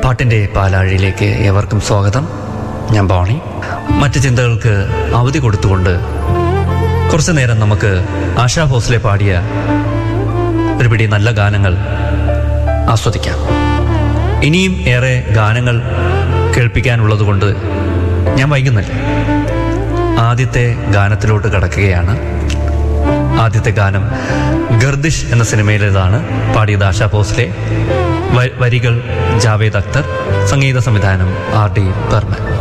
പാട്ടിൻ്റെ പാലാഴിയിലേക്ക് ഏവർക്കും സ്വാഗതം ഞാൻ ബോണി മറ്റ് ചിന്തകൾക്ക് അവധി കൊടുത്തുകൊണ്ട് കുറച്ചു നേരം നമുക്ക് ആശാ ഭോസ്ലെ പാടിയ ഒരു പിടി നല്ല ഗാനങ്ങൾ ആസ്വദിക്കാം ഇനിയും ഏറെ ഗാനങ്ങൾ കേൾപ്പിക്കാനുള്ളതുകൊണ്ട് ഞാൻ വൈകുന്നില്ല ആദ്യത്തെ ഗാനത്തിലോട്ട് കടക്കുകയാണ് ആദ്യത്തെ ഗാനം ഗർദിഷ് എന്ന സിനിമയിലേതാണ് പാടിയത് ആശാ ഭോസ്ലെ വ- വരികൾ ജാവേദ് അക്തർ സംഗീത സംവിധാനം ആർ ഡി ബർമൻ